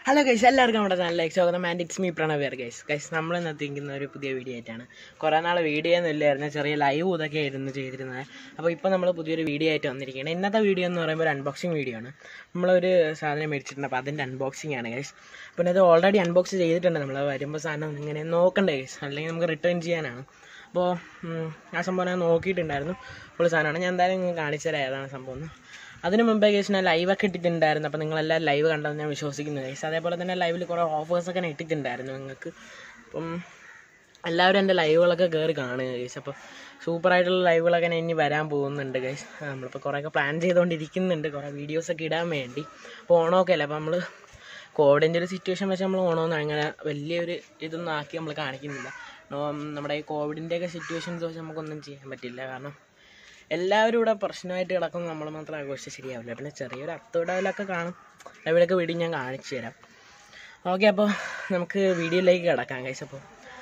Hello guys എല്ലാവർക്കും നമ്മുടെ ചാനലിലേക്ക് സ്വാഗതം and it's me Pranav here guys guys നമ്മൾ ഇന്ന് എത്തിക്കുന്ന ഒരു പുതിയ വീഡിയോ ആയിട്ടാണ് കുറേ നാൾ വീഡിയോ ഒന്നും ഇല്ലായിരുന്നു ചെറിയ ലൈവ് ഇതൊക്കെ ആയിരുന്നു ചെയ്തിരുന്നത് അപ്പോൾ ഇപ്പോൾ നമ്മൾ പുതിയൊരു വീഡിയോ ആയിട്ട് വന്നിരിക്കുകയാണ് ഇന്നത്തെ വീഡിയോ എന്ന് പറയുമ്പോൾ ഒരു അൺബോക്സിങ് വീഡിയോ ആണ് നമ്മളൊരു സാധനം മേടിച്ചിട്ടുണ്ട് അപ്പോൾ അതിൻ്റെ അൺബോക്സിംഗ് ആണ് ഗൈസ് പിന്നെ അത് ഓൾറെഡി അൺബോക്സ് ചെയ്തിട്ടുണ്ട് നമ്മൾ വരുമ്പോൾ സാധനം ഇങ്ങനെ നോക്കണ്ടേ ഗൈസ് അല്ലെങ്കിൽ നമുക്ക് റിട്ടേൺ ചെയ്യാനാണ് അപ്പോൾ ഉം, ആ സംഭവം ഞാൻ നോക്കിയിട്ടുണ്ടായിരുന്നു ഉള്ള സാധനമാണ് ഞാൻ എന്തായാലും നിങ്ങൾക്ക് കാണിച്ചു തരാം ഏതാണ് സംഭവം എന്ന് അതിന് മുമ്പേ കേസ് ഞാൻ ലൈവൊക്കെ ഇട്ടിട്ടുണ്ടായിരുന്നു അപ്പോൾ നിങ്ങളെല്ലാം ലൈവ് കണ്ടെന്ന് ഞാൻ വിശ്വസിക്കുന്നു കേസ് അതേപോലെ തന്നെ ലൈവിൽ കുറേ ഓഫേഴ്സൊക്കെ ഞാൻ ഇട്ടിട്ടുണ്ടായിരുന്നു നിങ്ങൾക്ക് അപ്പം എല്ലാവരും എൻ്റെ ലൈവുകളൊക്കെ കയറി കാണുക കേസ് അപ്പോൾ സൂപ്പറായിട്ടുള്ള ലൈവുകളൊക്കെ ഞാൻ ഇനി വരാൻ പോകുന്നുണ്ട് ഗൈസ് നമ്മളിപ്പോൾ കുറേയൊക്കെ പ്ലാൻ ചെയ്തുകൊണ്ടിരിക്കുന്നുണ്ട് കുറേ വീഡിയോസൊക്കെ ഇടാൻ വേണ്ടി അപ്പോൾ ഓണമൊക്കെ അല്ലേ അപ്പോൾ നമ്മൾ കോവിഡിൻ്റെ ഒരു സിറ്റുവേഷൻ വെച്ച് നമ്മൾ ഓണമൊന്നും അങ്ങനെ വലിയൊരു ഇതൊന്നും ആക്കി നമ്മൾ കാണിക്കുന്നില്ല ഉം, നമ്മുടെ ഈ കോവിഡിൻ്റെയൊക്കെ സിറ്റുവേഷൻസ് വെച്ച് നമുക്കൊന്നും ചെയ്യാൻ പറ്റില്ല കാരണം എല്ലാവരും ഇവിടെ പ്രശ്നമായിട്ട് കിടക്കുന്ന നമ്മൾ മാത്രം ആഘോഷിച്ചാൽ ശരിയാവില്ല പിന്നെ ചെറിയൊരു അത്തോടയിലൊക്കെ കാണും എവിടെയൊക്കെ വീഡിയോ ഞാൻ കാണിച്ചു തരാം ഓക്കെ അപ്പോൾ നമുക്ക് വീഡിയോയിലേക്ക് കിടക്കാം കൈസ് അപ്പോൾ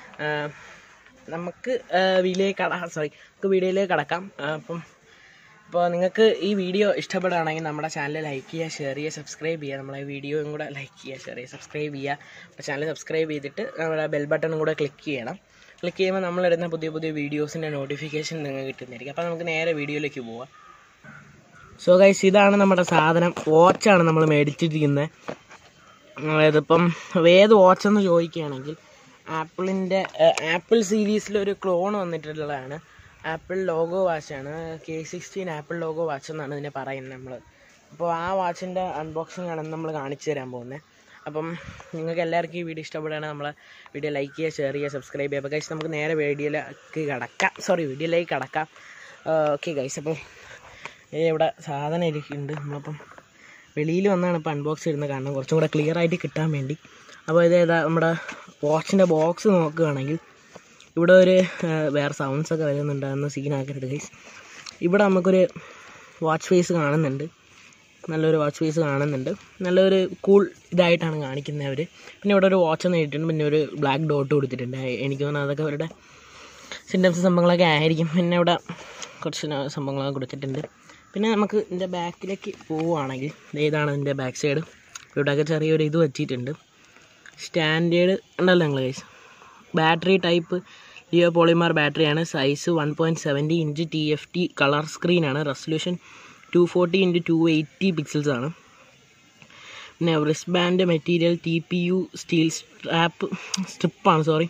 നമുക്ക് വീഡിയോയിലേക്ക് കട സോറി നമുക്ക് വീഡിയോയിലേക്ക് കിടക്കാം ആ, അപ്പം അപ്പോൾ നിങ്ങൾക്ക് ഈ വീഡിയോ ഇഷ്ടപ്പെടുകയാണെങ്കിൽ നമ്മുടെ ചാനൽ ലൈക്ക് ചെയ്യുക ഷെയർ ചെയ്യുക സബ്സ്ക്രൈബ് ചെയ്യുക നമ്മളെ വീഡിയോയും കൂടെ ലൈക്ക് ചെയ്യുക ഷെയർ ചെയ്യുക സബ്സ്ക്രൈബ് ചെയ്യുക നമ്മുടെ ചാനൽ സബ്സ്ക്രൈബ് ചെയ്തിട്ട് നമ്മുടെ ബെൽ ബട്ടണും കൂടെ ക്ലിക്ക് ചെയ്യണം ക്ലിക്ക് ചെയ്യുമ്പോൾ നമ്മളിടുന്ന പുതിയ പുതിയ വീഡിയോസിൻ്റെ നോട്ടിഫിക്കേഷൻ നിങ്ങൾക്ക് കിട്ടുന്നതായിരിക്കും അപ്പോൾ നമുക്ക് നേരെ വീഡിയോയിലേക്ക് പോവാം സോ ഗൈസ് ഇതാണ് നമ്മുടെ സാധനം വാച്ചാണ് നമ്മൾ മേടിച്ചിരിക്കുന്നത് ഇതിപ്പം ഏത് വാച്ചെന്ന് ചോദിക്കുകയാണെങ്കിൽ ആപ്പിളിൻ്റെ ആപ്പിൾ സീരീസിലൊരു ക്ലോൺ വന്നിട്ടുള്ളതാണ് ആപ്പിൾ ലോഗോ വാച്ചാണ് K sixteen Apple logo watch എന്നാണ് ഇതിനെ പറയുന്നത് നമ്മൾ അപ്പോൾ ആ വാച്ചിൻ്റെ അൺബോക്സിംഗ് ആണ് നമ്മൾ കാണിച്ചു തരാൻ പോകുന്നത് അപ്പം നിങ്ങൾക്ക് എല്ലാവർക്കും ഈ വീഡിയോ ഇഷ്ടപ്പെടുകയാണെങ്കിൽ നമ്മളെ വീഡിയോ ലൈക്ക് ചെയ്യുക ഷെയർ ചെയ്യുക സബ്സ്ക്രൈബ് ചെയ്യുക അപ്പോൾ ഗൈസ് നമുക്ക് നേരെ വീഡിയോയിലേക്ക് കടക്കാം സോറി വീഡിയോയിലേക്ക് കടക്കാം ഓക്കെ ഗൈസ് അപ്പോൾ ഏ, ഇവിടെ സാധനം ഇരിക്കുന്നുണ്ട് നമ്മളിപ്പം വെളിയിൽ വന്നാണ് ഇപ്പോൾ അൺബോക്സ് ചെയ്യുന്നത് കാരണം കുറച്ചും കൂടെ ക്ലിയർ ആയിട്ട് കിട്ടാൻ വേണ്ടി അപ്പോൾ ഇത് ഏതാ നമ്മുടെ വാച്ചിൻ്റെ ബോക്സ് നോക്കുകയാണെങ്കിൽ ഇവിടെ ഒരു ആ, വേറെ സൗണ്ട്സ് ഒക്കെ വരുന്നുണ്ട് അതൊന്ന് സീനാക്കരുത് ഗൈസ് ഇവിടെ നമുക്കൊരു വാച്ച് ഫേസ് കാണുന്നുണ്ട് നല്ലൊരു വാച്ച് ഫേസ് കാണുന്നുണ്ട് നല്ലൊരു കൂൾ ഇതായിട്ടാണ് കാണിക്കുന്നത് അവർ പിന്നെ ഇവിടെ ഒരു വാച്ച് ഒന്ന് ഇട്ടിട്ടുണ്ട് പിന്നെ ഒരു ബ്ലാക്ക് ഡോട്ട് കൊടുത്തിട്ടുണ്ട് എനിക്ക് തോന്നുന്നു അതൊക്കെ അവരുടെ സിംറ്റംസ് സംഭവങ്ങളൊക്കെ ആയിരിക്കും പിന്നെ ഇവിടെ കുറച്ച് ന- സംഭവങ്ങളൊക്കെ കൊടുത്തിട്ടുണ്ട് പിന്നെ നമുക്ക് ഇതിൻ്റെ ബാക്കിലേക്ക് പോവുകയാണെങ്കിൽ ദേ ഇതാണ് ഇതിൻ്റെ ബാക്ക് സൈഡ് ഇവിടെയൊക്കെ ചെറിയൊരു ഇത് വെച്ചിട്ടുണ്ട് സ്റ്റാൻഡേർഡ് ഉണ്ടല്ലോ നിങ്ങൾ guys battery type li-ion polymer ബാറ്ററിയാണ് size one point seventy inch T F T colour സ്ക്രീനാണ് resolution two forty into two eighty pixels ആണ് പിന്നെ wrist band material T P U steel strap സ്ട്രിപ്പാണ് സോറി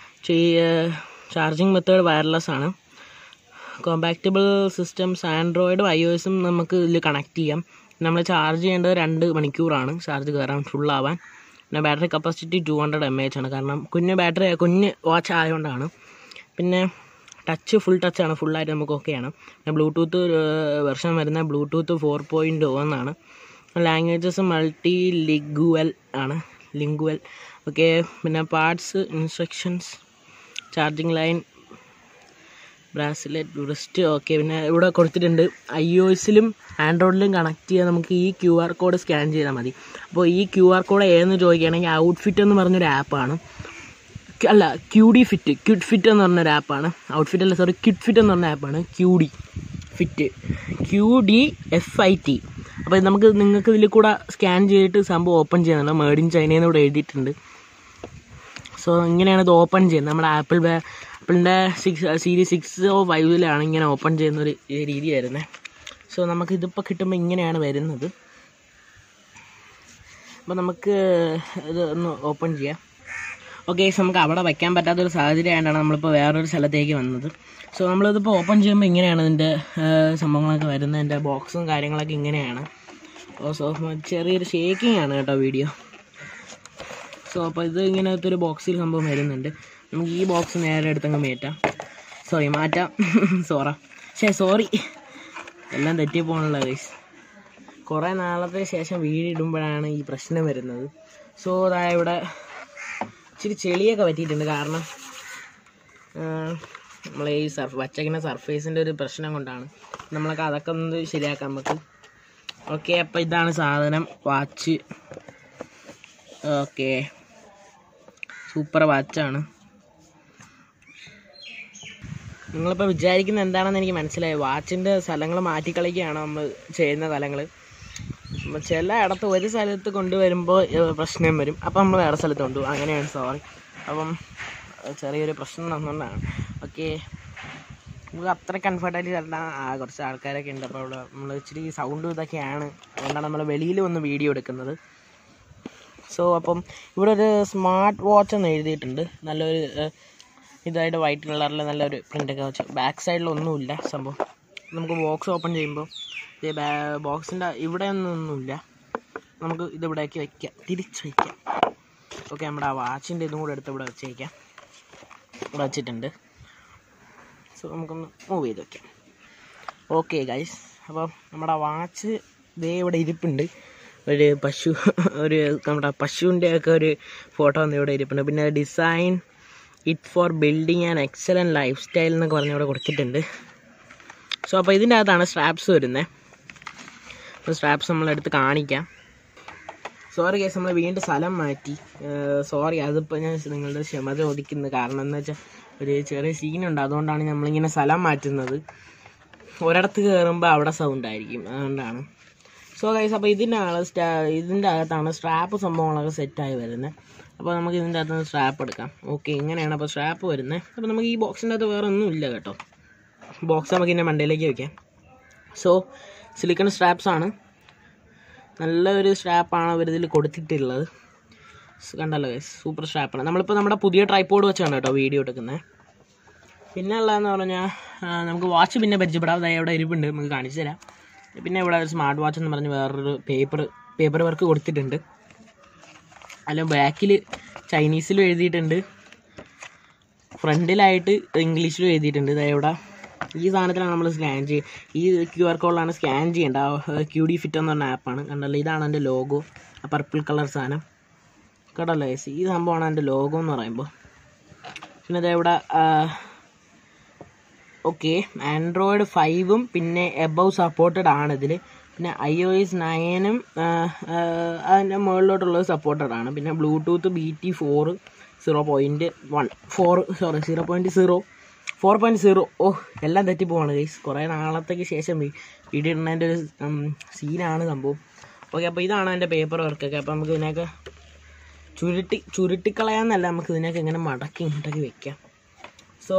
ചാർജിങ് മെത്തേഡ് വയർലെസ് ആണ് compatible systems ആൻഡ്രോയിഡും ഐ ഒ എസും നമുക്ക് ഇതിൽ കണക്ട് ചെയ്യാം നമ്മൾ ചാർജ് ചെയ്യേണ്ടത് രണ്ട് മണിക്കൂറാണ് ചാർജ് കയറാൻ ഫുള്ളാവാൻ പിന്നെ battery capacity two hundred M H ആണ് കാരണം കുഞ്ഞ് ബാറ്ററി കുഞ്ഞ് വാച്ച് ആയതുകൊണ്ടാണ് പിന്നെ ടച്ച് ഫുൾ ടച്ചാണ് ഫുള്ളായിട്ട് നമുക്ക് ഓക്കെയാണ് പിന്നെ ബ്ലൂടൂത്ത് വെർഷൻ വരുന്ന ബ്ലൂടൂത്ത് ഫോർ പോയിൻറ്റ് ഒന്നാണ് ലാംഗ്വേജസ് മൾട്ടി ലിഗ്വൽ ആണ് ലിംഗ്വൽ ഓക്കെ പിന്നെ parts instructions charging line bracelet wrist okay പിന്നെ ഇവിടെ കൊടുത്തിട്ടുണ്ട് ഐ ഒ എസിലും ആൻഡ്രോയിഡിലും കണക്ട് ചെയ്യാൻ നമുക്ക് ഈ ക്യു ആർ കോഡ് സ്കാൻ ചെയ്താൽ മതി അപ്പോൾ ഈ ക്യു ആർ കോഡ് ഏതെന്ന് ചോദിക്കുകയാണെങ്കിൽ ഔട്ട്ഫിറ്റ് എന്ന് പറഞ്ഞൊരു ആപ്പാണ് അല്ല Q D fit Q D fit എന്ന് പറഞ്ഞൊരു ആപ്പാണ് ഔട്ട്ഫിറ്റ് അല്ല സോറി ക്യുഡ് ഫിറ്റ് എന്ന് പറഞ്ഞ ആപ്പാണ് Q D fit Q D F I T അപ്പോൾ ഇത് നമുക്ക് നിങ്ങൾക്ക് ഇതിൽ കൂടെ സ്കാൻ ചെയ്തിട്ട് സംഭവം ഓപ്പൺ ചെയ്യാനുള്ള മേഡ് ഇൻ ചൈനയെന്ന് ഇവിടെ എഴുതിയിട്ടുണ്ട് സോ ഇങ്ങനെയാണ് ഇത് ഓപ്പൺ ചെയ്യുന്നത് നമ്മുടെ ആപ്പിൾ ആപ്പിളിൻ്റെ സിക്സ് സീരീസ് സിക്സ് ഓ ഫൈവിലാണ് ഇങ്ങനെ ഓപ്പൺ ചെയ്യുന്ന ഒരു രീതി വരുന്നത് സോ നമുക്ക് ഇതിപ്പോൾ കിട്ടുമ്പോൾ ഇങ്ങനെയാണ് വരുന്നത് അപ്പോൾ നമുക്ക് ഇത് ഒന്ന് ഓപ്പൺ ചെയ്യാം ഓക്കെ നമുക്ക് അവിടെ വയ്ക്കാൻ പറ്റാത്തൊരു സാഹചര്യം ആയതുകൊണ്ടാണ് നമ്മളിപ്പോൾ വേറൊരു സ്ഥലത്തേക്ക് വന്നത് സോ നമ്മളിതിപ്പോൾ ഓപ്പൺ ചെയ്യുമ്പോൾ ഇങ്ങനെയാണ് ഇതിൻ്റെ സംഭവങ്ങളൊക്കെ വരുന്നത് എൻ്റെ ബോക്സും കാര്യങ്ങളൊക്കെ ഇങ്ങനെയാണ് ഓ സോ ചെറിയൊരു ഷേക്കിംഗ് ആണ് കേട്ടോ വീഡിയോ സോ അപ്പോൾ ഇത് ഇങ്ങനത്തെ ഒരു ബോക്സിൽ സംഭവം വരുന്നുണ്ട് നമുക്ക് ഈ ബോക്സ് നേരെ എടുത്തങ്ങ് മാറ്റാം സോറി മാറ്റാം സോറ ശേ സോറി എല്ലാം തെറ്റിപ്പോണല്ലോ ഗൈസ് കുറേ നാളത്തെ ശേഷം വീടിടുമ്പോഴാണ് ഈ പ്രശ്നം വരുന്നത് സോ അതാ ഇവിടെ ഇച്ചിരി ചെളിയൊക്കെ പറ്റിയിട്ടുണ്ട് കാരണം നമ്മളെ ഈ സർഫ് വച്ചക്കുന്ന സർഫേസിൻ്റെ ഒരു പ്രശ്നം കൊണ്ടാണ് നമ്മളൊക്കെ അതൊക്കെ ഒന്ന് ശരിയാക്കാൻ നമുക്ക് ഓക്കെ അപ്പോൾ ഇതാണ് സാധനം വാച്ച് ഓക്കെ സൂപ്പർ വാച്ചാണ് നിങ്ങളിപ്പോൾ വിചാരിക്കുന്നത് എന്താണെന്ന് എനിക്ക് മനസ്സിലായി വാച്ചിൻ്റെ സ്ഥലങ്ങൾ മാറ്റിക്കളിക്കുകയാണ് നമ്മൾ ചെയ്യുന്ന സ്ഥലങ്ങൾ ചില ഇടത്ത് ഒരു സ്ഥലത്ത് കൊണ്ടുവരുമ്പോൾ ഏഹ്, പ്രശ്നം വരും അപ്പം നമ്മൾ വേറെ സ്ഥലത്ത് കൊണ്ടുപോകും അങ്ങനെയാണ് സോറി അപ്പം ഏഹ്, ചെറിയൊരു പ്രശ്നം വന്നുകൊണ്ടാണ് ഓക്കെ നമുക്ക് അത്ര കംഫർട്ടായിട്ട് തരേണ്ട ആ കുറച്ച് ആൾക്കാരൊക്കെ ഉണ്ട് അപ്പോൾ അവിടെ നമ്മൾ ഇച്ചിരി സൗണ്ടും ഇതൊക്കെയാണ് അതുകൊണ്ടാണ് നമ്മൾ വെളിയിൽ വന്ന് വീഡിയോ എടുക്കുന്നത് സോ അപ്പം ഇവിടെ ഒരു സ്മാർട്ട് വാച്ച് എന്ന് എഴുതിയിട്ടുണ്ട് നല്ലൊരു ഏഹ്, ഇതായിട്ട് വൈറ്റ് കളറിൽ നല്ലൊരു പ്രിൻ്റൊക്കെ വെച്ച് ബാക്ക് സൈഡിലൊന്നുമില്ല സംഭവം നമുക്ക് ബോക്സ് ഓപ്പൺ ചെയ്യുമ്പോൾ ഈ ബോക്സിൻ്റെ ഇവിടെ ഒന്നൊന്നുമില്ല നമുക്ക് ഇത് ഇവിടേക്ക് വയ്ക്കാം തിരിച്ച് വയ്ക്കാം ഓക്കെ നമ്മുടെ ആ വാച്ചിൻ്റെ ഇതും കൂടെ എടുത്ത് ഇവിടെ വെച്ചേക്കാം ഇവിടെ വെച്ചിട്ടുണ്ട് സോ നമുക്കൊന്ന് മൂവ് ചെയ്ത് വെക്കാം ഓക്കെ ഗൈസ് അപ്പോൾ നമ്മുടെ വാച്ച് ദേ ഇവിടെ ഇരിപ്പുണ്ട് ഒരു പശു ഒരു നമ്മുടെ പശുവിൻ്റെ ഒക്കെ ഒരു ഫോട്ടോ ഒന്ന് ഇവിടെ ഇരിപ്പുണ്ട് പിന്നെ design it for building and excellent lifestyle എന്നൊക്കെ പറഞ്ഞ് ഇവിടെ കൊടുത്തിട്ടുണ്ട് സോ അപ്പോൾ ഇതിൻ്റെ അകത്താണ് സ്ട്രാപ്സ് വരുന്നത് അപ്പോൾ സ്ട്രാപ്സ് നമ്മളെടുത്ത് കാണിക്കാം സോറി കേസ് നമ്മൾ വീണ്ടും സ്ഥലം മാറ്റി സോറി അതിപ്പോൾ ഞാൻ നിങ്ങളുടെ ക്ഷമ ചോദിക്കുന്നു കാരണം എന്ന് വെച്ചാൽ ഒരു ചെറിയ സീനുണ്ട് അതുകൊണ്ടാണ് നമ്മളിങ്ങനെ സ്ഥലം മാറ്റുന്നത് ഒരിടത്ത് കയറുമ്പോൾ അവിടെ സൗണ്ട് ആയിരിക്കും അതുകൊണ്ടാണ് സോ ഗൈസ് അപ്പോൾ ഇതിനാണ് സ്റ്റാ ഇതിൻ്റെ അകത്താണ് സ്ട്രാപ്പ് സംഭവങ്ങളൊക്കെ സെറ്റായി വരുന്നത് അപ്പോൾ നമുക്ക് ഇതിൻ്റെ അകത്ത് നിന്ന് സ്ട്രാപ്പ് എടുക്കാം ഓക്കെ ഇങ്ങനെയാണ് അപ്പോൾ സ്ട്രാപ്പ് വരുന്നത് അപ്പോൾ നമുക്ക് ഈ ബോക്സിൻ്റെ അകത്ത് വേറെ ഒന്നും ഇല്ല കേട്ടോ ബോക്സ് നമുക്ക് ഇതിൻ്റെ മണ്ടയിലേക്ക് വെക്കാം സോ സിലിക്കൺ സ്ട്രാപ്സ് ആണ് നല്ലൊരു സ്ട്രാപ്പാണ് അവർ ഇതിൽ കൊടുത്തിട്ടുള്ളത് സ് കണ്ടല്ലോ ഗൈസ് സൂപ്പർ സ്ട്രാപ്പാണ് നമ്മളിപ്പോൾ നമ്മുടെ പുതിയ ട്രൈപ്പോഡ് വെച്ചാണ് കേട്ടോ വീഡിയോ എടുക്കുന്നത് പിന്നെ ഉള്ളതെന്ന് പറഞ്ഞാൽ ആ, നമുക്ക് വാച്ച് പിന്നെ പരിചയപ്പെടാം അതായത് ഇവിടെ ഇരിപ്പുണ്ട് നമുക്ക് കാണിച്ചു തരാം പിന്നെ ഇവിടെ ഒരു സ്മാർട്ട് വാച്ച് എന്ന് പറഞ്ഞ് വേറൊരു പേപ്പർ പേപ്പർ വർക്ക് കൊടുത്തിട്ടുണ്ട് അല്ല ബാക്കിൽ ചൈനീസിലും എഴുതിയിട്ടുണ്ട് ഫ്രണ്ടിലായിട്ട് ഇംഗ്ലീഷിലും എഴുതിയിട്ടുണ്ട് ഇതാ ഇവിടെ ഈ സാധനത്തിലാണ് നമ്മൾ സ്കാൻ ചെയ്യുക ഈ ക്യു ആർ കോഡിലാണ് സ്കാൻ ചെയ്യേണ്ട ക്യു ഡി ഫിറ്റ് എന്ന് പറഞ്ഞ ആപ്പാണ് കണ്ടല്ലോ ഇതാണ് എൻ്റെ ലോഗോ ആ പർപ്പിൾ കളർ സാധനം കേട്ടല്ലോ guys? ഈ സംഭവമാണ് എൻ്റെ ലോഗോ എന്ന് പറയുമ്പോൾ പിന്നെ ഇതാ ഇവിടെ ഓക്കെ ആൻഡ്രോയിഡ് ഫൈവും പിന്നെ എബവ് സപ്പോർട്ടഡ് ആണ് ഇതിൽ പിന്നെ ഐ ഒ എസ് നയനും അതിൻ്റെ മുകളിലോട്ടുള്ളത് സപ്പോർട്ടഡ് ആണ് പിന്നെ Bluetooth B T four zero point one four sorry zero point zero four point zero oh എല്ലാം തെറ്റിപ്പോവാണ് ഗൈസ് കുറേ നാളത്തേക്ക് ശേഷം വീ- വീഡിയോ ഇടുന്നതിൻ്റെ ഒരു സീനാണ് സംഭവം ഓക്കെ അപ്പോൾ ഇതാണ് എൻ്റെ പേപ്പർ വർക്കൊക്കെ അപ്പോൾ നമുക്ക് ഇതിനൊക്കെ ചുരുട്ടി ചുരുട്ടിക്കളയാന്നല്ല നമുക്ക് ഇതിനൊക്കെ ഇങ്ങനെ മടക്കി ഇങ്ങോട്ടേക്ക് വെക്കാം സോ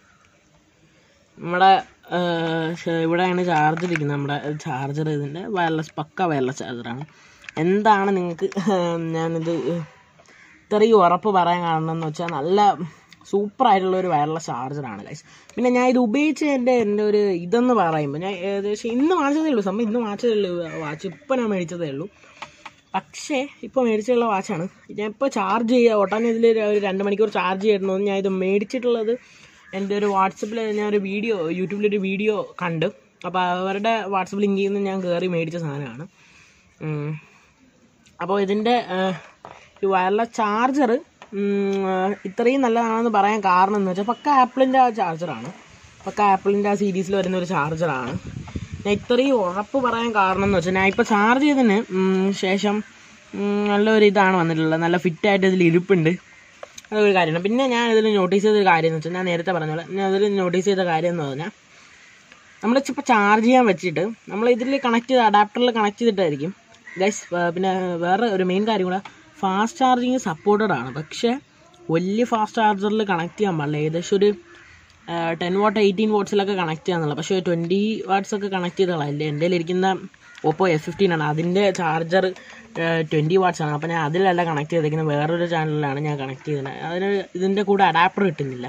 നമ്മുടെ ആ, ശ- ഇവിടെയാണ് ചാർജർ ഇരിക്കുന്നത് നമ്മുടെ ചാർജർ ഇതിൻ്റെ വയർലെസ് പക്ക വയർലെസ് ചാർജറാണ് എന്താണ് നിങ്ങൾക്ക് ഞാനിത് ഇത്രയും ഉറപ്പ് പറയാൻ കാരണം എന്ന് വെച്ചാൽ നല്ല സൂപ്പർ ആയിട്ടുള്ള ഒരു വയർലെസ് ചാർജറാണ് ഗൈസ് പിന്നെ ഞാൻ ഇത് ഉപയോഗിച്ച് എൻ്റെ എൻ്റെ ഒരു ഇതെന്ന് പറയുമ്പോൾ ഞാൻ ഏകദേശം ഇന്ന് വാങ്ങിച്ചതേ ഉള്ളൂ സംഭവം ഇന്ന് വാങ്ങിച്ചതേ ഉള്ളൂ വാച്ച് ഇപ്പം ഞാൻ മേടിച്ചതേ ഉള്ളൂ പക്ഷേ ഇപ്പോൾ മേടിച്ചിട്ടുള്ള വാച്ചാണ് ഞാൻ ഇപ്പോൾ ചാർജ് ചെയ്യുക ഒട്ടാൻ ഇതിൽ ഒരു രണ്ട് മണിക്കൂർ ചാർജ് ചെയ്യണമെന്ന് ഞാൻ ഇത് മേടിച്ചിട്ടുള്ളത് എൻ്റെ ഒരു വാട്സപ്പിൽ ഞാൻ ഒരു വീഡിയോ യൂട്യൂബിലൊരു വീഡിയോ കണ്ടു അപ്പോൾ അവരുടെ വാട്സപ്പ് ലിങ്കിൽ നിന്ന് ഞാൻ കയറി മേടിച്ച സാധനമാണ് ഉം. അപ്പോൾ ഇതിൻ്റെ ഈ വയർലെസ് ചാർജർ ഇത്രയും നല്ലതാണെന്ന് പറയാൻ കാരണം എന്ന് വെച്ചാൽ പക്ക ആപ്പിളിൻ്റെ ചാർജറാണ് പക്ക ആപ്പിളിൻ്റെ ആ സീരീസിൽ വരുന്ന ഒരു ചാർജറാണ് ഞാൻ ഇത്രയും ഉറപ്പ് പറയാൻ കാരണം എന്ന് വെച്ചാൽ ഞാൻ ഇപ്പോൾ ചാർജ് ചെയ്തതിന് ഉം, ശേഷം ഉം, നല്ലൊരു ഇതാണ് വന്നിട്ടുള്ളത് നല്ല ഫിറ്റായിട്ട് ഇതിൽ ഇരിപ്പുണ്ട് അതൊരു കാര്യമാണ് പിന്നെ ഞാൻ ഇതിൽ നോട്ടീസ് ചെയ്തൊരു കാര്യം എന്ന് വെച്ചാൽ ഞാൻ നേരത്തെ പറഞ്ഞ പോലെ ഞാൻ ഇതിൽ നോട്ടീസ് ചെയ്ത കാര്യം എന്ന് പറഞ്ഞാൽ നമ്മൾ ഇപ്പോൾ ചാർജ് ചെയ്യാൻ വെച്ചിട്ട് നമ്മൾ ഇതിൽ കണക്ട് ചെയ്ത് അഡാപ്റ്ററിൽ കണക്ട് ചെയ്തിട്ടായിരിക്കും ഗൈസ് പിന്നെ വേറെ ഒരു മെയിൻ കാര്യം കൂടെ ഫാസ്റ്റ് ചാർജിങ് സപ്പോർട്ടഡ് ആണ് പക്ഷേ വലിയ ഫാസ്റ്റ് ചാർജറിൽ കണക്ട് ചെയ്യാൻ പാടില്ല ഏകദേശം ഒരു ടെൻ വാട്ട് എയ്റ്റീൻ വാട്ട്സിലൊക്കെ കണക്ട് ചെയ്യാന്നുള്ള പക്ഷേ ട്വൻറ്റി വാട്ട്സ് ഒക്കെ കണക്ട് ചെയ്ത് കളയില്ല എൻ്റെ ഇരിക്കുന്ന ഓപ്പോ എഫ് ഫിഫ്റ്റീൻ ആണ് അതിൻ്റെ ചാർജർ ട്വൻറ്റി വാട്ട്സ് ആണ് അപ്പോൾ ഞാൻ അതിലല്ല കണക്ട് ചെയ്തിരിക്കുന്നത് വേറൊരു ചാനലിലാണ് ഞാൻ കണക്ട് ചെയ്തത് അതിന് ഇതിൻ്റെ കൂടെ അഡാപ്റ്റർ കിട്ടുന്നില്ല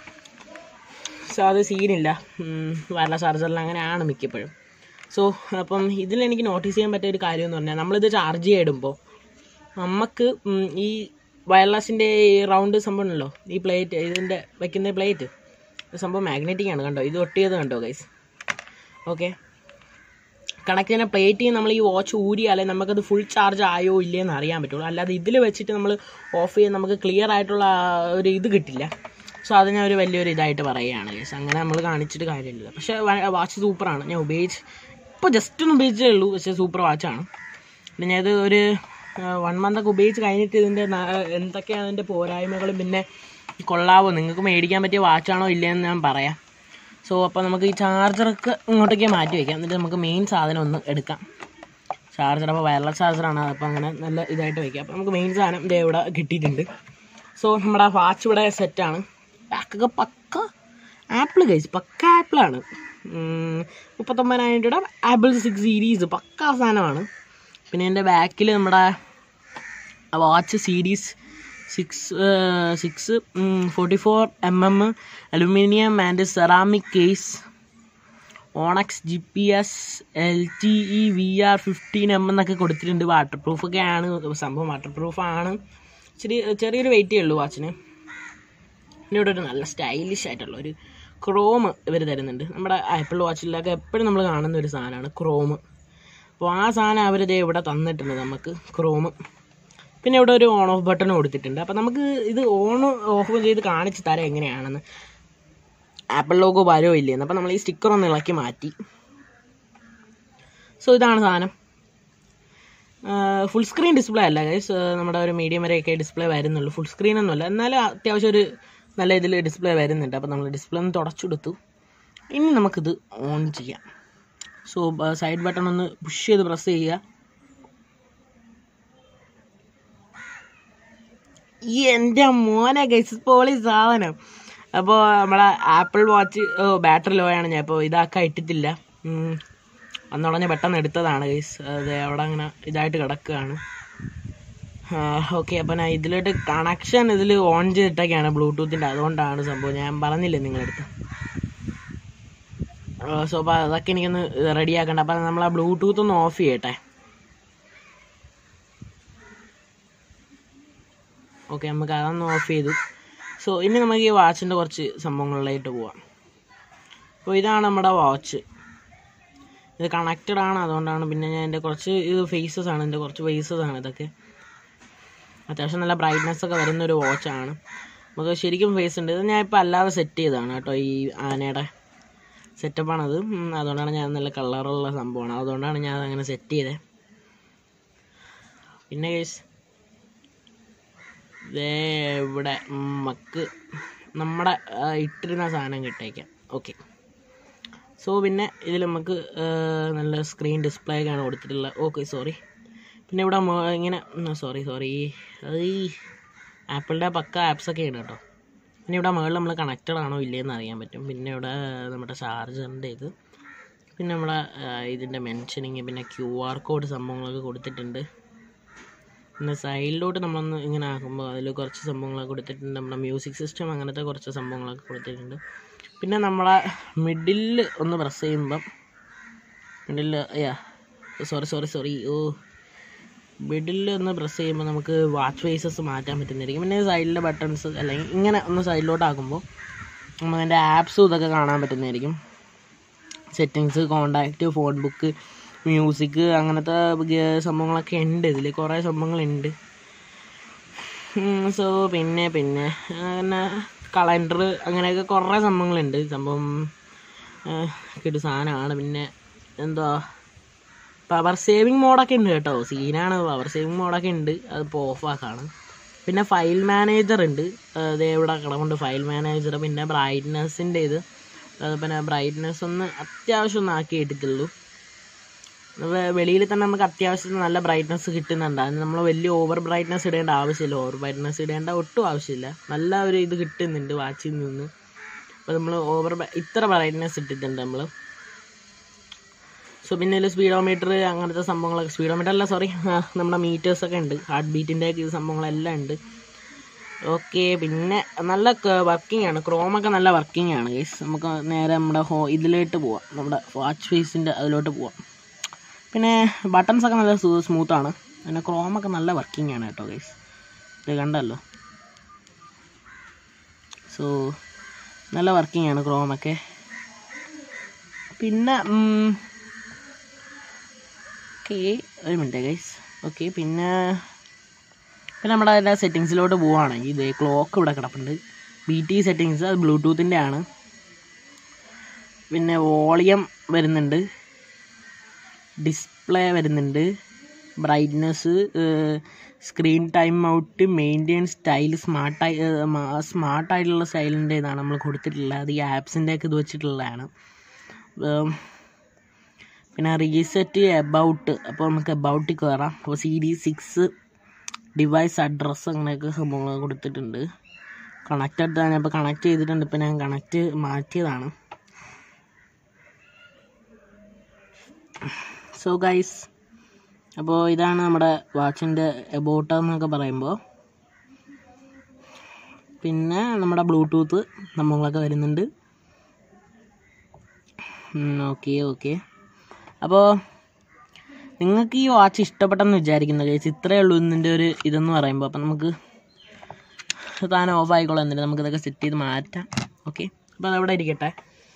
സോ അത് സീനില്ല വയർലെസ് ചാർജറിൽ അങ്ങനെയാണ് മിക്കപ്പോഴും സോ അപ്പം ഇതിൽ എനിക്ക് നോട്ടീസ് ചെയ്യാൻ പറ്റിയ ഒരു കാര്യം എന്ന് പറഞ്ഞാൽ നമ്മളിത് ചാർജ് ചെയ്തിടുമ്പോൾ നമുക്ക് ഉം, ഈ വയർലെസ്സിൻ്റെ ഈ റൗണ്ട് സംഭവം ഉണ്ടല്ലോ ഈ പ്ലേറ്റ് ഇതിൻ്റെ വെക്കുന്ന പ്ലേറ്റ് സംഭവം മാഗ്നറ്റിക് ആണ് കണ്ടോ ഇത് ഒട്ടിയത് കണ്ടോ ഗൈസ് ഓക്കെ കണക്ട് ചെയ്യുന്ന പ്ലേറ്റിൽ നമ്മൾ ഈ വാച്ച് ഊരിയാലേ നമുക്കത് ഫുൾ ചാർജ് ആയോ ഇല്ലയെന്ന് അറിയാൻ പറ്റുള്ളൂ അല്ലാതെ ഇതിൽ വെച്ചിട്ട് നമ്മൾ ഓഫ് ചെയ്യാൻ നമുക്ക് ക്ലിയർ ആയിട്ടുള്ള ആ ഒരു ഇത് കിട്ടില്ല സോ അത് ഞാൻ ഒരു വലിയൊരു ഇതായിട്ട് പറയുകയാണ് ഗൈസ് അങ്ങനെ നമ്മൾ കാണിച്ചിട്ട് കാര്യമില്ല പക്ഷേ വാച്ച് സൂപ്പറാണ് ഞാൻ ഉപയോഗിച്ച് ഇപ്പോൾ ജസ്റ്റ് ഒന്ന് ഉപയോഗിച്ചേ ഉള്ളൂ പക്ഷേ സൂപ്പർ വാച്ചാണ് പിന്നെ ഞാൻ ഇത് ഒരു വൺ മന്ത് ഒക്കെ ഉപയോഗിച്ച് കഴിഞ്ഞിട്ട് ഇതിൻ്റെ ന- എന്തൊക്കെയാണ് അതിൻ്റെ പോരായ്മകളും പിന്നെ കൊള്ളാവോ നിങ്ങൾക്ക് മേടിക്കാൻ പറ്റിയ വാച്ചാണോ ഇല്ലയെന്ന് ഞാൻ പറയാം സോ അപ്പോൾ നമുക്ക് ഈ ചാർജറൊക്കെ ഇങ്ങോട്ടേക്ക് മാറ്റി വയ്ക്കാം എന്നിട്ട് നമുക്ക് മെയിൻ സാധനം ഒന്ന് എടുക്കാം ചാർജർ അപ്പോൾ വയർലെസ് ചാർജറാണ് അപ്പോൾ അങ്ങനെ നല്ല ഇതായിട്ട് വയ്ക്കുക അപ്പോൾ നമുക്ക് മെയിൻ സാധനം ഇതേ ഇവിടെ കിട്ടിയിട്ടുണ്ട് സോ നമ്മുടെ വാച്ച് ഇവിടെ സെറ്റാണ് ബാക്കൊക്കെ പക്ക ആപ്പിൾ കഴിച്ച് പക്ക ആപ്പിളാണ് മുപ്പത്തൊമ്പതിനായിരം രൂപയുടെ ആപ്പിൾ സിക്സ് സീരീസ് പക്ക സാധനമാണ് പിന്നെ എൻ്റെ ബാക്കിൽ നമ്മുടെ watch series six six forty four M M aluminium and ceramic case onyx G P S L T E V R fifteen M എന്നൊക്കെ കൊടുത്തിട്ടുണ്ട് വാട്ടർ പ്രൂഫൊക്കെ ആണ് സംഭവം വാട്ടർ പ്രൂഫാണ് ഇച്ചിരി ചെറിയൊരു വെയിറ്റേ ഉള്ളൂ വാച്ചിന് പിന്നെ ഇവിടെ ഒരു നല്ല സ്റ്റൈലിഷ് ആയിട്ടുള്ള ഒരു ക്രോം ഇവർ തരുന്നുണ്ട് നമ്മുടെ ആപ്പിൾ വാച്ചിലൊക്കെ എപ്പോഴും നമ്മൾ കാണുന്ന ഒരു സാധനമാണ് ക്രോം അപ്പോൾ ആ സാധനം അവരിത് ഇവിടെ തന്നിട്ടുണ്ട് നമുക്ക് ക്രോം പിന്നെ ഇവിടെ ഒരു ഓൺ ഓഫ് ബട്ടൺ കൊടുത്തിട്ടുണ്ട് അപ്പോൾ നമുക്ക് ഇത് ഓൺ ഓഫ് ചെയ്ത് കാണിച്ച് തരാം എങ്ങനെയാണെന്ന് ആപ്പിൾ ലോഗോ വരോ ഇല്ലേന്ന് അപ്പോൾ നമ്മൾ ഈ സ്റ്റിക്കർ ഒന്ന് ഇളക്കി മാറ്റി സോ ഇതാണ് സാധനം ഫുൾ സ്ക്രീൻ ഡിസ്പ്ലേ അല്ല ഗൈസ് നമ്മുടെ ഒരു മീഡിയം വരെയൊക്കെ ഡിസ്പ്ലേ വരുന്നുള്ളൂ ഫുൾ സ്ക്രീൻ ഒന്നുമല്ല എന്നാലും അത്യാവശ്യം ഒരു നല്ല ഇതിൽ ഡിസ്പ്ലേ വരുന്നുണ്ട് അപ്പോൾ നമ്മൾ ഡിസ്പ്ലേ ഒന്ന് തുടച്ചെടുത്തു ഇനി നമുക്കിത് ഓൺ ചെയ്യാം സോ സൈഡ് ബട്ടൺ ഒന്ന് പുഷ് ചെയ്ത് പ്രസ് ചെയ്യുക ഈ എൻ്റെ മോനെ ഗൈസ് പോളി സാധനം അപ്പോൾ നമ്മളെ ആപ്പിൾ വാച്ച് ബാറ്ററി ലോ ആണ് ഞാൻ ഇപ്പോൾ ഇതാക്കാൻ ഇട്ടിട്ടില്ല ഉം. അന്നുടനെ പെട്ടെന്ന് എടുത്തതാണ് ഗൈസ് അത് അവിടെ അങ്ങനെ ഇതായിട്ട് കിടക്കുകയാണ് ഓക്കെ അപ്പോൾ ഞാൻ ഇതിലോട്ട് കണക്ഷൻ ഇതിൽ ഓൺ ചെയ്തിട്ടൊക്കെയാണ് ബ്ലൂടൂത്തിൻ്റെ അതുകൊണ്ടാണ് സംഭവം ഞാൻ പറഞ്ഞില്ലേ നിങ്ങളടുത്ത് സോ അപ്പോൾ അതൊക്കെ എനിക്കൊന്ന് റെഡിയാക്കണ്ട അപ്പോൾ നമ്മൾ ആ ബ്ലൂടൂത്ത് ഒന്ന് ഓഫ് ചെയ്യട്ടെ ഓക്കെ നമുക്ക് അതൊന്ന് ഓഫ് ചെയ്തു സോ ഇനി നമുക്ക് ഈ വാച്ചിൻ്റെ കുറച്ച് സംഭവങ്ങളിലായിട്ട് പോവാം അപ്പോൾ ഇതാണ് നമ്മുടെ വാച്ച് ഇത് കണക്റ്റഡ് ആണ് അതുകൊണ്ടാണ് പിന്നെ ഞാൻ എൻ്റെ കുറച്ച് ഇത് ഫേസസ് ആണ് എൻ്റെ കുറച്ച് ഫേസസ് ആണ് ഇതൊക്കെ അത്യാവശ്യം നല്ല ബ്രൈറ്റ്നസ് ഒക്കെ വരുന്ന ഒരു വാച്ചാണ് നമുക്ക് ശരിക്കും ഫേസ് ഉണ്ട് ഇത് ഞാൻ ഇപ്പോൾ അല്ലാതെ സെറ്റ് ചെയ്തതാണ് കേട്ടോ ഈ ആനയുടെ സെറ്റപ്പാണത് ഉം, അതുകൊണ്ടാണ് ഞാൻ നല്ല കളറുള്ള സംഭവമാണ് അതുകൊണ്ടാണ് ഞാൻ അതങ്ങനെ സെറ്റ് ചെയ്തത് പിന്നെ കേസ് ദേ ഇവിടെ നമുക്ക് നമ്മുടെ ആ, ഇട്ടിരുന്ന സാധനം കിട്ടേക്കാം ഓക്കെ സോ പിന്നെ ഇതിൽ നമുക്ക് ആ, നല്ല സ്ക്രീൻ ഡിസ്പ്ലേ ഒക്കെയാണ് കൊടുത്തിട്ടുള്ളത് ഓക്കെ സോറി പിന്നെ ഇവിടെ മോ- ഇങ്ങനെ സോറി സോറി അത് ഈ ആപ്പിളിൻ്റെ പക്ക ആപ്സൊക്കെ ഉണ്ട് കേട്ടോ പിന്നെ ഇവിടെ മുകളിൽ നമ്മൾ കണക്റ്റഡ് ആണോ ഇല്ലയെന്ന് അറിയാൻ പറ്റും പിന്നെ ഇവിടെ നമ്മുടെ ചാർജറിൻ്റെ ഇത് പിന്നെ നമ്മളെ ഇതിൻ്റെ മെൻഷനിങ് പിന്നെ ക്യു ആർ കോഡ് സംഭവങ്ങളൊക്കെ കൊടുത്തിട്ടുണ്ട് പിന്നെ സൈഡിലോട്ട് നമ്മളൊന്ന് ഇങ്ങനെ ആക്കുമ്പോൾ അതിൽ കുറച്ച് സംഭവങ്ങളൊക്കെ കൊടുത്തിട്ടുണ്ട് നമ്മുടെ മ്യൂസിക് സിസ്റ്റം അങ്ങനത്തെ കുറച്ച് സംഭവങ്ങളൊക്കെ കൊടുത്തിട്ടുണ്ട് പിന്നെ നമ്മളെ മിഡിൽ ഒന്ന് പ്രസ് ചെയ്യുമ്പം middle yeah sorry sorry sorry oh middle ഒന്ന് പ്രസ് ചെയ്യുമ്പോൾ നമുക്ക് വാച്ച് ഫേസസ് മാറ്റാൻ പറ്റുന്നതായിരിക്കും പിന്നെ സൈഡിലെ ബട്ടൺസ് അല്ലെങ്കിൽ ഇങ്ങനെ ഒന്ന് സൈഡിലോട്ട് ആക്കുമ്പോൾ നമ്മൾ അതിൻ്റെ ആപ്സും ഇതൊക്കെ കാണാൻ പറ്റുന്നതായിരിക്കും settings contact phone book music അങ്ങനത്തെ ഗ- സംഭവങ്ങളൊക്കെ ഉണ്ട് ഇതിൽ കുറേ സംഭവങ്ങളുണ്ട് സോ പിന്നെ പിന്നെ അങ്ങനെ കളണ്ടർ അങ്ങനെയൊക്കെ കുറേ സംഭവങ്ങളുണ്ട് സംഭവം കിട്ടു സാധനമാണ് പിന്നെ എന്താ പവർ സേവിങ് മോഡൊക്കെ ഉണ്ട് കേട്ടോ സീനാണ് പവർ സേവിങ് മോഡൊക്കെ ഉണ്ട് അതിപ്പോൾ ഓഫാക്കാണ് പിന്നെ ഫയൽ മാനേജർ ഉണ്ട് അതേ ഇവിടെ കിടപ്പുണ്ട് ഫയൽ മാനേജർ പിന്നെ ബ്രൈറ്റ്നസിൻ്റെ ഇത് അത് പിന്നെ ബ്രൈറ്റ്നസ് ഒന്ന് അത്യാവശ്യം ഒന്ന് ആക്കി ഇട്ടിട്ടുള്ളൂ വെളിയിൽ തന്നെ നമുക്ക് അത്യാവശ്യത്തിന് നല്ല ബ്രൈറ്റ്നസ് കിട്ടുന്നുണ്ട് അതിന് നമ്മൾ വലിയ ഓവർ ബ്രൈറ്റ്നസ് ഇടേണ്ട ആവശ്യമില്ല ഓവർ ബ്രൈറ്റ്നസ് ഇടേണ്ട ഒട്ടും ആവശ്യമില്ല നല്ല ഒരു ഇത് കിട്ടുന്നുണ്ട് വാച്ചിൽ നിന്ന് അപ്പോൾ നമ്മൾ ഓവർ ഇത്ര ബ്രൈറ്റ്നസ് ഇട്ടിട്ടുണ്ട് നമ്മൾ സോ പിന്നെ ഇതിൽ സ്പീഡോമീറ്റർ അങ്ങനത്തെ സംഭവങ്ങളൊക്കെ സ്പീഡോമീറ്റർ അല്ല സോറി നമ്മുടെ മീറ്റേഴ്സ് ഒക്കെ ഉണ്ട് ഹാർട്ട് ബീറ്റിൻ്റെ ഒക്കെ ഇത് സംഭവങ്ങളെല്ലാം ഉണ്ട് ഓക്കെ പിന്നെ നല്ല വർക്കിംഗ് ആണ് ക്രോമൊക്കെ നല്ല വർക്കിംഗ് ആണ് ഗൈസ് നമുക്ക് നേരെ നമ്മുടെ ഹോ ഇതിലോട്ട് പോവാം നമ്മുടെ വാച്ച് ഫേസിൻ്റെ അതിലോട്ട് പോവാം പിന്നെ ബട്ടൺസ് ഒക്കെ നല്ല സ്മൂത്ത് ആണ് പിന്നെ ക്രോമൊക്കെ നല്ല വർക്കിംഗ് ആണ് കേട്ടോ ഗൈസ് ഇത് കണ്ടല്ലോ സോ നല്ല വർക്കിംഗ് ആണ് ക്രോമൊക്കെ പിന്നെ ഓക്കെ ഒരു മിനിറ്റ് ഗൈസ് ഓക്കെ പിന്നെ പിന്നെ നമ്മുടെ അതിൻ്റെ സെറ്റിങ്സിലോട്ട് പോവുകയാണെങ്കിൽ ഇതേ ക്ലോക്ക് ഇവിടെ കിടപ്പുണ്ട് ബി ടി സെറ്റിങ്സ് അത് ബ്ലൂടൂത്തിൻ്റെ ആണ് പിന്നെ വോളിയം വരുന്നുണ്ട് ഡിസ്പ്ലേ വരുന്നുണ്ട് brightness screen time out maintain style സ്മാർട്ടായി സ്മാർട്ടായിട്ടുള്ള സ്റ്റൈലിൻ്റെ ഇതാണ് നമ്മൾ കൊടുത്തിട്ടുള്ളത് അത് ഈ ആപ്സിൻ്റെ ഒക്കെ ഇത് വെച്ചിട്ടുള്ളതാണ് ഉം, പിന്നെ റീസെറ്റ് എബൌട്ട് അപ്പോൾ നമുക്ക് എബൌട്ടിൽ കയറാം അപ്പോൾ സീരീസ് സിക്സ് ഡിവൈസ് അഡ്രസ്സ് അങ്ങനെയൊക്കെ സംഭവങ്ങൾ കൊടുത്തിട്ടുണ്ട് കണക്റ്റഡ് തന്നെ അപ്പോൾ കണക്ട് ചെയ്തിട്ടുണ്ട് ഇപ്പോൾ ഞാൻ കണക്റ്റ് മാറ്റിയതാണ് സോ ഗൈസ് അപ്പോൾ ഇതാണ് നമ്മുടെ വാച്ചിൻ്റെ എബോട്ട് എന്നൊക്കെ പറയുമ്പോൾ പിന്നെ നമ്മുടെ ബ്ലൂടൂത്ത് സംഭവങ്ങളൊക്കെ വരുന്നുണ്ട് ഓക്കെ ഓക്കെ അപ്പോൾ നിങ്ങൾക്ക് ഈ വാച്ച് ഇഷ്ടപ്പെട്ടെന്ന് വിചാരിക്കുന്നു ഗൈസ് ഇത്രയേ ഉള്ളൂ ഇതിൻ്റെ ഒരു ഇതെന്ന് പറയുമ്പോൾ അപ്പം നമുക്ക് താൻ ഓഫ് ആയിക്കോളാം എന്നിട്ട് നമുക്കിതൊക്കെ സെറ്റ് ചെയ്ത് മാറ്റാം ഓക്കെ അപ്പോൾ അതവിടെ ഇരിക്കട്ടെ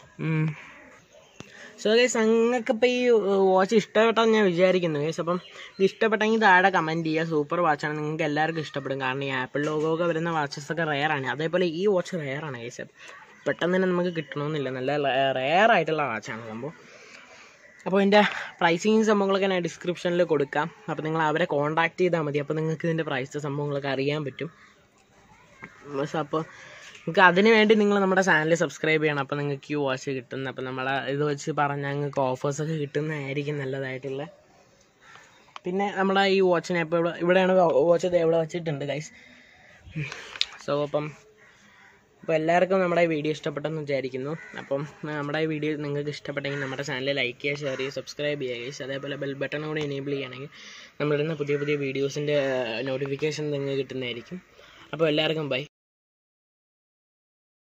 സോ ഗൈസ് നിങ്ങൾക്കിപ്പോൾ ഈ വാച്ച് ഇഷ്ടപ്പെട്ടെന്ന് ഞാൻ വിചാരിക്കുന്നു ഗൈസ് അപ്പം ഇത് ഇഷ്ടപ്പെട്ടെങ്കിൽ താഴെ കമൻറ്റ് ചെയ്യുക സൂപ്പർ വാച്ചാണ് നിങ്ങൾക്ക് എല്ലാവർക്കും ഇഷ്ടപ്പെടും കാരണം ഈ ആപ്പിൾ ലോഗോ ഒക്കെ വരുന്ന വാച്ചസ് ഒക്കെ റെയറാണ് അതേപോലെ ഈ വാച്ച് റെയറാണ് ഗൈസ് പെട്ടെന്ന് തന്നെ നമുക്ക് കിട്ടണമെന്നില്ല നല്ല റെയർ ആയിട്ടുള്ള വാച്ചാണ് സംഭവം അപ്പോൾ ഇതിൻ്റെ പ്രൈസിങ് സംഭവങ്ങളൊക്കെ ഞാൻ ഡിസ്ക്രിപ്ഷനിൽ കൊടുക്കാം അപ്പോൾ നിങ്ങൾ അവരെ കോൺടാക്ട് ചെയ്താൽ മതി അപ്പോൾ നിങ്ങൾക്ക് ഇതിൻ്റെ പ്രൈസ് സംഭവങ്ങളൊക്കെ അറിയാൻ പറ്റും ബസ് അപ്പോൾ നിങ്ങൾക്ക് അതിന് വേണ്ടി നിങ്ങൾ നമ്മുടെ ചാനൽ സബ്സ്ക്രൈബ് ചെയ്യണം അപ്പോൾ നിങ്ങൾക്ക് ഈ വാച്ച് കിട്ടുന്നത് അപ്പോൾ നമ്മളെ ഇത് വെച്ച് പറഞ്ഞാൽ നിങ്ങൾക്ക് ഓഫേഴ്സൊക്കെ കിട്ടുന്നതായിരിക്കും നല്ലതായിട്ടുള്ള പിന്നെ നമ്മുടെ ഈ വാച്ചിനെ ഇപ്പോൾ ഇവിടെ ഇവിടെയാണ് വാച്ച് ഇത് എവിടെ വെച്ചിട്ടുണ്ട് ഗൈസ് സോ അപ്പം അപ്പോൾ എല്ലാവർക്കും നമ്മുടെ ഈ വീഡിയോ ഇഷ്ടപ്പെട്ടെന്ന് വിചാരിക്കുന്നു അപ്പം നമ്മുടെ ഈ വീഡിയോ നിങ്ങൾക്ക് ഇഷ്ടപ്പെട്ടെങ്കിൽ നമ്മുടെ ചാനൽ ലൈക്ക് ചെയ്യുക ഷെയർ ചെയ്യുക സബ്സ്ക്രൈബ് ചെയ്യുക ഗൈസ് അതേപോലെ ബെൽ ബട്ടൺ കൂടി എനേബിൾ ചെയ്യുകയാണെങ്കിൽ നമ്മളിടുന്ന പുതിയ പുതിയ വീഡിയോസിൻ്റെ നോട്ടിഫിക്കേഷൻ നിങ്ങൾക്ക് കിട്ടുന്നതായിരിക്കും അപ്പോൾ എല്ലാവർക്കും ബൈ